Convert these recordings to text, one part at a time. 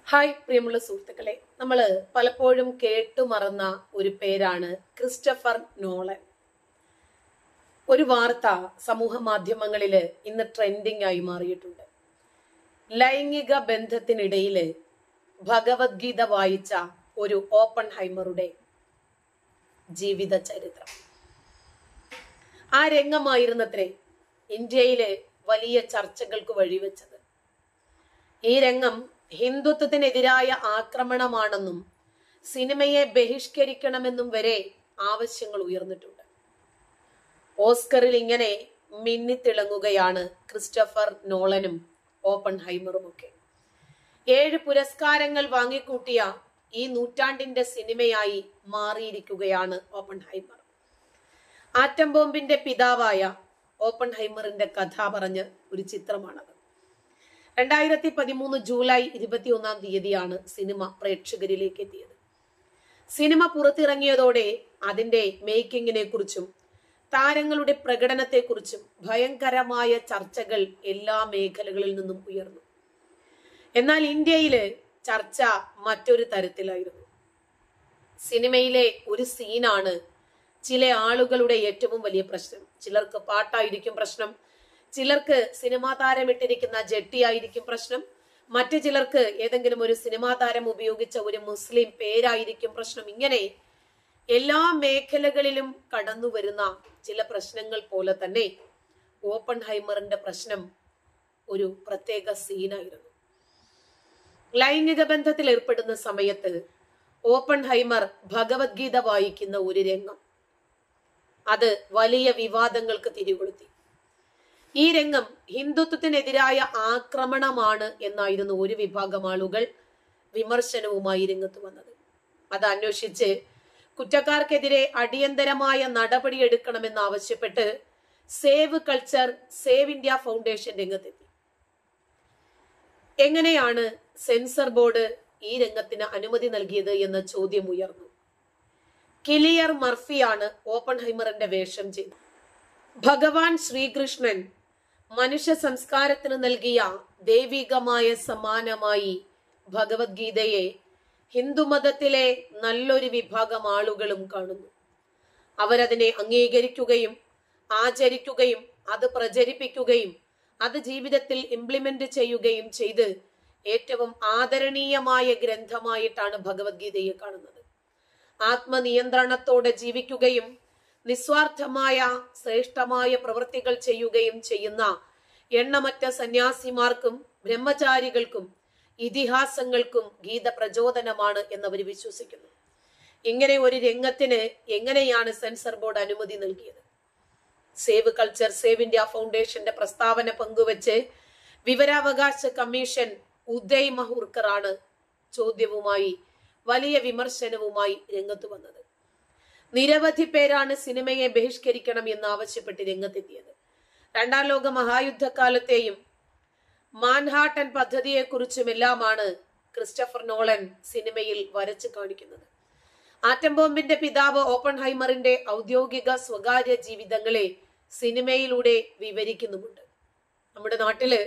hi പ്രിയമുള്ള സുഹൃത്തുക്കളെ നമ്മൾ പലപ്പോഴും കേട്ടു മറന്ന ഒരു പേരാണ് ക്രിസ്റ്റഫർ നോളൻ ഒരു വാർത്ത സമൂഹ മാധ്യമങ്ങളിൽ ഇന്ന് ട്രെൻഡിങ് ആയി മാറിയിട്ടുണ്ട് ലൈംഗിക ബന്ധത്തിനിടയിൽ ഭഗവത്ഗീത വായിച്ച ഒരു ഓപ്പൺ ഹൈമറുടെ ജീവിത ചരിത്രം ആ രംഗമായിരുന്നത്രേ ഇന്ത്യയിലെ വലിയ ചർച്ചകൾക്ക് വഴിവെച്ചത് ഈ രംഗം ഹിന്ദുത്വത്തിനെതിരായ ആക്രമണമാണെന്നും സിനിമയെ ബഹിഷ്കരിക്കണമെന്നും വരെ ആവശ്യങ്ങൾ ഉയർന്നിട്ടുണ്ട് ഓസ്കറിൽ ഇങ്ങനെ മിന്നിത്തിളങ്ങുകയാണ് ക്രിസ്റ്റഫർ നോളനും ഓപ്പൺ ഹൈമറും ഒക്കെ ഏഴ് പുരസ്കാരങ്ങൾ വാങ്ങിക്കൂട്ടിയ ഈ നൂറ്റാണ്ടിന്റെ സിനിമയായി മാറിയിരിക്കുകയാണ് ഓപ്പൺ ഹൈമർ ആറ്റം ബോംബിന്റെ പിതാവായ ഓപ്പൺ ഹൈമറിന്റെ കഥ പറഞ്ഞ ഒരു ചിത്രമാണത് രണ്ടായിരത്തി പതിമൂന്ന് ജൂലൈ ഇരുപത്തി ഒന്നാം തീയതിയാണ് സിനിമ പ്രേക്ഷകരിലേക്ക് എത്തിയത് സിനിമ പുറത്തിറങ്ങിയതോടെ അതിന്റെ മേക്കിങ്ങിനെ കുറിച്ചും താരങ്ങളുടെ പ്രകടനത്തെക്കുറിച്ചും ഭയങ്കരമായ ചർച്ചകൾ എല്ലാ മേഖലകളിൽ നിന്നും ഉയർന്നു എന്നാൽ ഇന്ത്യയില് ചർച്ച മറ്റൊരു തരത്തിലായിരുന്നു സിനിമയിലെ ഒരു സീനാണ് ചില ആളുകളുടെ ഏറ്റവും വലിയ പ്രശ്നം ചിലർക്ക് പാട്ടായിരിക്കും പ്രശ്നം ചിലർക്ക് സിനിമാ താരം ഇട്ടിരിക്കുന്ന ജെട്ടിയായിരിക്കും പ്രശ്നം മറ്റു ചിലർക്ക് ഏതെങ്കിലും ഒരു സിനിമാ താരം ഉപയോഗിച്ച ഒരു മുസ്ലിം പേരായിരിക്കും പ്രശ്നം ഇങ്ങനെ എല്ലാ മേഖലകളിലും കടന്നു വരുന്ന ചില പ്രശ്നങ്ങൾ പോലെ തന്നെ ഓപ്പൺ ഹൈമറിന്റെ പ്രശ്നം ഒരു പ്രത്യേക സീനായിരുന്നു ലൈംഗിക ബന്ധത്തിൽ ഏർപ്പെടുന്ന സമയത്ത് ഓപ്പൺ ഹൈമർ ഭഗവത്ഗീത വായിക്കുന്ന ഒരു രംഗം അത് വലിയ വിവാദങ്ങൾക്ക് തിരികൊളുത്തി ഈ രംഗം ഹിന്ദുത്വത്തിനെതിരായ ആക്രമണമാണ് എന്നായിരുന്നു ഒരു വിഭാഗം ആളുകൾ വിമർശനവുമായി രംഗത്ത് വന്നത് അത് അന്വേഷിച്ച് കുറ്റക്കാർക്കെതിരെ അടിയന്തരമായ നടപടിയെടുക്കണമെന്ന് ആവശ്യപ്പെട്ട് save culture save India foundation രംഗത്തെത്തി എങ്ങനെയാണ് സെൻസർ ബോർഡ് ഈ രംഗത്തിന് അനുമതി നൽകിയത് എന്ന ചോദ്യം ഉയർന്നു കിലിയർ മർഫിയാണ് ഓപ്പൺ ഹൈമറിന്റെ വേഷം ചെയ്തത് ഭഗവാൻ ശ്രീകൃഷ്ണൻ മനുഷ്യ സംസ്കാരത്തിന് നൽകിയ ദൈവികമായ സമാനമായി ഭഗവത്ഗീതയെ ഹിന്ദുമതത്തിലെ നല്ലൊരു വിഭാഗം ആളുകളും കാണുന്നു അവരതിനെ അംഗീകരിക്കുകയും ആചരിക്കുകയും അത് പ്രചരിപ്പിക്കുകയും അത് ജീവിതത്തിൽ ഇംപ്ലിമെന്റ് ചെയ്യുകയും ചെയ്ത് ഏറ്റവും ആദരണീയമായ ഗ്രന്ഥമായിട്ടാണ് ഭഗവത്ഗീതയെ കാണുന്നത് ആത്മനിയന്ത്രണത്തോടെ ജീവിക്കുകയും നിസ്വാർത്ഥമായ ശ്രേഷ്ഠമായ പ്രവൃത്തികൾ ചെയ്യുകയും ചെയ്യുന്ന എണ്ണമറ്റ സന്യാസിമാർക്കും ബ്രഹ്മചാരികൾക്കും ഇതിഹാസങ്ങൾക്കും ഗീത പ്രചോദനമാണ് എന്നവർ വിശ്വസിക്കുന്നു ഇങ്ങനെ ഒരു രംഗത്തിന് എങ്ങനെയാണ് സെൻസർ ബോർഡ് അനുമതി നൽകിയത് സേവ് കൾച്ചർ സേവ് ഇന്ത്യ ഫൗണ്ടേഷന്റെ പ്രസ്താവന പങ്കുവച്ച് വിവരാവകാശ കമ്മീഷൻ ഉദയ് മഹൂർക്കർ ആണ് ചോദ്യവുമായി വലിയ വിമർശനവുമായി രംഗത്ത് വന്നത് നിരവധി പേരാണ് സിനിമയെ ബഹിഷ്കരിക്കണം എന്ന് ആവശ്യപ്പെട്ട് രംഗത്തെത്തിയത് രണ്ടാം ലോക മഹായുദ്ധകാലത്തെയും മാൻഹാട്ടൻ പദ്ധതിയെക്കുറിച്ചും എല്ലാമാണ് ക്രിസ്റ്റഫർ നോളൻ സിനിമയിൽ വരച്ചു കാണിക്കുന്നത് ആറ്റം ബോംബിന്റെ പിതാവ് ഓപ്പൺ ഹൈമറിന്റെ ഔദ്യോഗിക സ്വകാര്യ ജീവിതങ്ങളെ സിനിമയിലൂടെ വിവരിക്കുന്നുമുണ്ട് നമ്മുടെ നാട്ടില്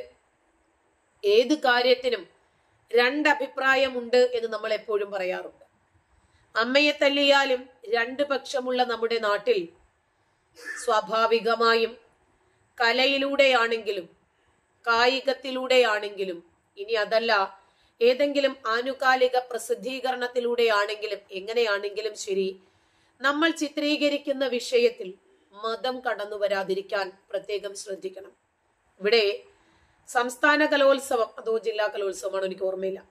ഏത് കാര്യത്തിനും രണ്ടഭിപ്രായമുണ്ട് എന്ന് നമ്മൾ എപ്പോഴും പറയാറുണ്ട് അമ്മയെ തല്ലിയാലും രണ്ട് പക്ഷമുള്ള നമ്മുടെ നാട്ടിൽ സ്വാഭാവികമായും കലയിലൂടെയാണെങ്കിലും കായികത്തിലൂടെയാണെങ്കിലും ഇനി അതല്ല ഏതെങ്കിലും ആനുകാലിക പ്രസിദ്ധീകരണത്തിലൂടെയാണെങ്കിലും എങ്ങനെയാണെങ്കിലും ശരി നമ്മൾ ചിത്രീകരിക്കുന്ന വിഷയത്തിൽ മതം കടന്നു വരാതിരിക്കാൻ പ്രത്യേകം ശ്രദ്ധിക്കണം ഇവിടെ സംസ്ഥാന കലോത്സവം അതോ ജില്ലാ കലോത്സവമാണോ എനിക്ക് ഓർമ്മയില്ല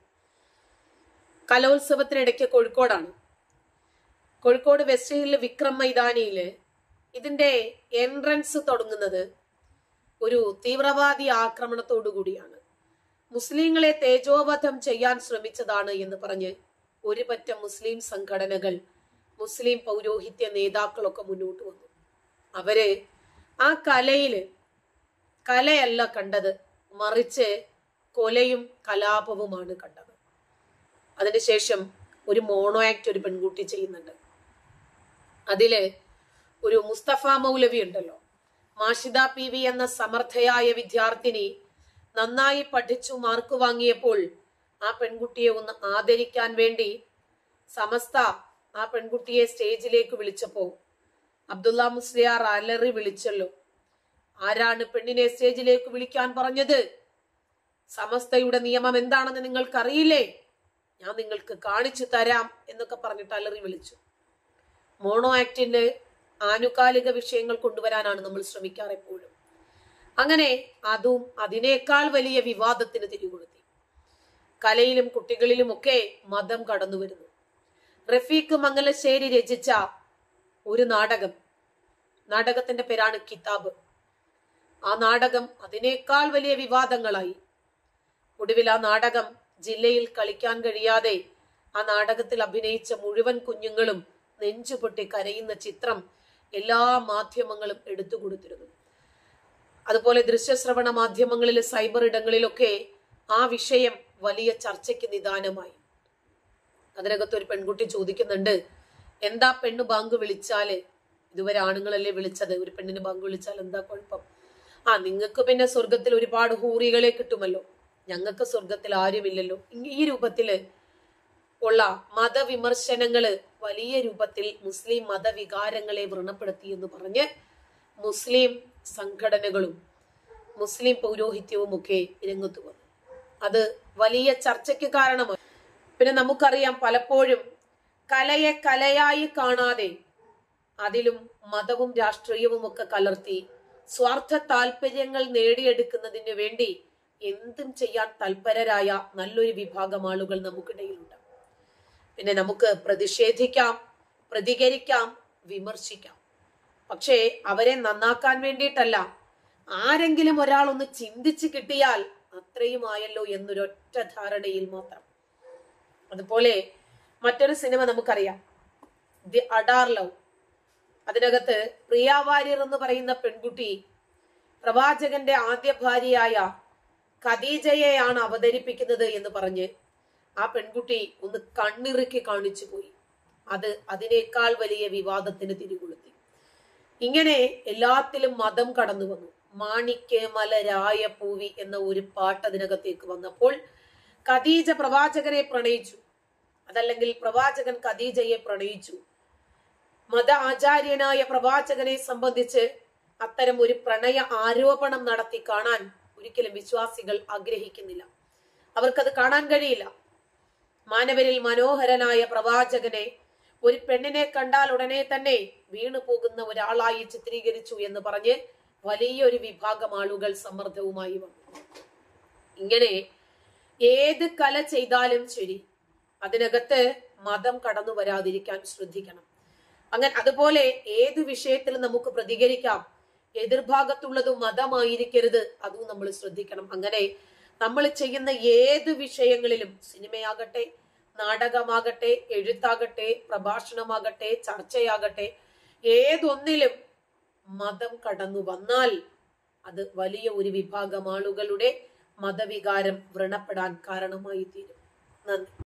കലോത്സവത്തിനിടയ്ക്ക് കോഴിക്കോടാണ് കോഴിക്കോട് വെസ്റ്റ് ഹില്ല് വിക്രം മൈതാനിയില് ഇതിന്റെ എൻട്രൻസ് തുടങ്ങുന്നത് ഒരു തീവ്രവാദി ആക്രമണത്തോടു കൂടിയാണ് മുസ്ലിങ്ങളെ തേജോവധം ചെയ്യാൻ ശ്രമിച്ചതാണ് എന്ന് പറഞ്ഞ് ഒരു പറ്റം മുസ്ലിം സംഘടനകൾ മുസ്ലിം പൗരോഹിത്യ നേതാക്കളൊക്കെ മുന്നോട്ട് വന്നു അവര് ആ കലയില് കലയല്ല കണ്ടത് മറിച്ച് കൊലയും കലാപവുമാണ് കണ്ടത് അതിനുശേഷം ഒരു മോണോ ആക്ട് ഒരു പെൺകുട്ടി ചെയ്യുന്നുണ്ട് അതില് ഒരു മുസ്തഫ മൗലവി ഉണ്ടല്ലോ മാഷിദ പി വി എന്ന സമർത്ഥയായ വിദ്യാർത്ഥിനി നന്നായി പഠിച്ചു മാർക്ക് വാങ്ങിയപ്പോൾ ആ പെൺകുട്ടിയെ ഒന്ന് ആദരിക്കാൻ വേണ്ടി സമസ്ത ആ പെൺകുട്ടിയെ സ്റ്റേജിലേക്ക് വിളിച്ചപ്പോ അബ്ദുള്ള മുസ്ലിയാർ അലറി വിളിച്ചല്ലോ ആരാണ് പെണ്ണിനെ സ്റ്റേജിലേക്ക് വിളിക്കാൻ പറഞ്ഞത് സമസ്തയുടെ നിയമം എന്താണെന്ന് നിങ്ങൾക്കറിയില്ലേ ഞാൻ നിങ്ങൾക്ക് കാണിച്ചു തരാം എന്നൊക്കെ പറഞ്ഞിട്ട് അലറി വിളിച്ചു മോണോ ആക്ടിന്റെ ആനുകാലിക വിഷയങ്ങൾ കൊണ്ടുവരാനാണ് നമ്മൾ ശ്രമിക്കാറ് എപ്പോഴും അങ്ങനെ അതും അതിനേക്കാൾ വലിയ വിവാദത്തിന് തിരികൊളുത്തി കലയിലും കുട്ടികളിലുമൊക്കെ മതം കടന്നു വരുന്നു റഫീഖ് മംഗലശ്ശേരി രചിച്ച ഒരു നാടകം നാടകത്തിന്റെ പേരാണ് കിതാബ് ആ നാടകം അതിനേക്കാൾ വലിയ വിവാദങ്ങളായി ഒടുവിൽ ആ നാടകം ജില്ലയിൽ കളിക്കാൻ കഴിയാതെ ആ നാടകത്തിൽ അഭിനയിച്ച മുഴുവൻ കുഞ്ഞുങ്ങളും നെഞ്ചുപൊട്ടി കരയുന്ന ചിത്രം എല്ലാ മാധ്യമങ്ങളും എടുത്തു കൊടുത്തിരുന്നു അതുപോലെ ദൃശ്യശ്രവണ മാധ്യമങ്ങളിൽ സൈബർ ഇടങ്ങളിലൊക്കെ ആ വിഷയം വലിയ ചർച്ചയ്ക്ക് നിദാനമായി അതിനകത്ത് ഒരു പെൺകുട്ടി ചോദിക്കുന്നുണ്ട് എന്താ പെണ്ണ് ബാങ്ക് വിളിച്ചാല് ഇതുവരെ ആണുങ്ങളല്ലേ വിളിച്ചത് ഒരു പെണ്ണിന് ബാങ്ക് വിളിച്ചാൽ എന്താ കുഴപ്പം ആ നിങ്ങൾക്ക് പിന്നെ സ്വർഗത്തിൽ ഒരുപാട് ഹൂറികളെ കിട്ടുമല്ലോ ഞങ്ങൾക്ക് സ്വർഗത്തിൽ ആരുമില്ലല്ലോ ഇങ്ങ- ഈ രൂപത്തില് ഉള്ള മതവിമർശനങ്ങള് വലിയ രൂപത്തിൽ മുസ്ലിം മതവികാരങ്ങളെ വ്രണപ്പെടുത്തി എന്ന് പറഞ്ഞ് മുസ്ലിം സംഘടനകളും മുസ്ലിം പൗരോഹിത്യവും ഒക്കെ രംഗത്ത് വന്നു അത് വലിയ ചർച്ചയ്ക്ക് കാരണമായി പിന്നെ നമുക്കറിയാം പലപ്പോഴും കലയെ കലയായി കാണാതെ അതിലും മതവും രാഷ്ട്രീയവും ഒക്കെ കലർത്തി സ്വാർത്ഥ താല്പര്യങ്ങൾ നേടിയെടുക്കുന്നതിന് വേണ്ടി എന്തും ചെയ്യാൻ തൽപരരായ നല്ലൊരു വിഭാഗം ആളുകൾ നമുക്കിടയിലുണ്ട് പിന്നെ നമുക്ക് പ്രതിഷേധിക്കാം പ്രതികരിക്കാം വിമർശിക്കാം പക്ഷേ അവരെ നന്നാക്കാൻ വേണ്ടിയിട്ടല്ല ആരെങ്കിലും ഒരാൾ ഒന്ന് ചിന്തിച്ച് കിട്ടിയാൽ അത്രയും ആയല്ലോ എന്നൊരൊറ്റ ധാരണയിൽ മാത്രം അതുപോലെ മറ്റൊരു സിനിമ നമുക്കറിയാം ദി അഡാർ ലവ് അതിനകത്ത് പ്രിയ വാര്യർ എന്ന് പറയുന്ന പെൺകുട്ടി പ്രവാചകന്റെ ആദ്യ ഭാര്യയായ ഖദീജയെയാണ് അവതരിപ്പിക്കുന്നത് എന്ന് പറഞ്ഞ് ആ പെൺകുട്ടി ഒന്ന് കണ്ണിറുക്കി കാണിച്ചു പോയി അത് അതിനേക്കാൾ വലിയ വിവാദത്തിന് തിരികൊളുത്തി ഇങ്ങനെ എല്ലാത്തിലും മതം കടന്നു വന്നു മാണിക്യ മലരായ പൂവി എന്ന ഒരു പാട്ട് അതിനകത്തേക്ക് വന്നപ്പോൾ ഖദീജ പ്രവാചകനെ പ്രണയിച്ചു അതല്ലെങ്കിൽ പ്രവാചകൻ ഖദീജയെ പ്രണയിച്ചു മത ആചാര്യനായ പ്രവാചകനെ സംബന്ധിച്ച് അത്തരം ഒരു പ്രണയ ആരോപണം നടത്തി കാണാൻ ഒരിക്കലും വിശ്വാസികൾ ആഗ്രഹിക്കുന്നില്ല അവർക്കത് കാണാൻ കഴിയില്ല മാനവരിൽ മനോഹരനായ പ്രവാചകനെ ഒരു പെണ്ണിനെ കണ്ടാൽ ഉടനെ തന്നെ വീണു പോകുന്ന ഒരാളായി ചിത്രീകരിച്ചു എന്ന് പറഞ്ഞ് വലിയൊരു വിഭാഗം ആളുകൾ സമ്മർദ്ദവുമായി വന്നു ഇങ്ങനെ ഏത് കല ചെയ്താലും ശരി അതിനകത്ത് മതം കടന്നു വരാതിരിക്കാൻ ശ്രദ്ധിക്കണം അങ്ങനെ അതുപോലെ ഏത് വിഷയത്തിൽ നമുക്ക് പ്രതികരിക്കാം എതിർഭാഗത്തുള്ളത് മതമായിരിക്കരുത് അതും നമ്മൾ ശ്രദ്ധിക്കണം അങ്ങനെ നമ്മൾ ചെയ്യുന്ന ഏത് വിഷയങ്ങളിലും സിനിമയാകട്ടെ നാടകമാകട്ടെ എഴുത്താകട്ടെ പ്രഭാഷണമാകട്ടെ ചർച്ചയാകട്ടെ ഏതൊന്നിലും മതം കടന്നു വന്നാൽ അത് വലിയ ഒരു വിഭാഗം ആളുകളുടെ മതവികാരം വ്രണപ്പെടാൻ കാരണമായി തീരും നന്ദി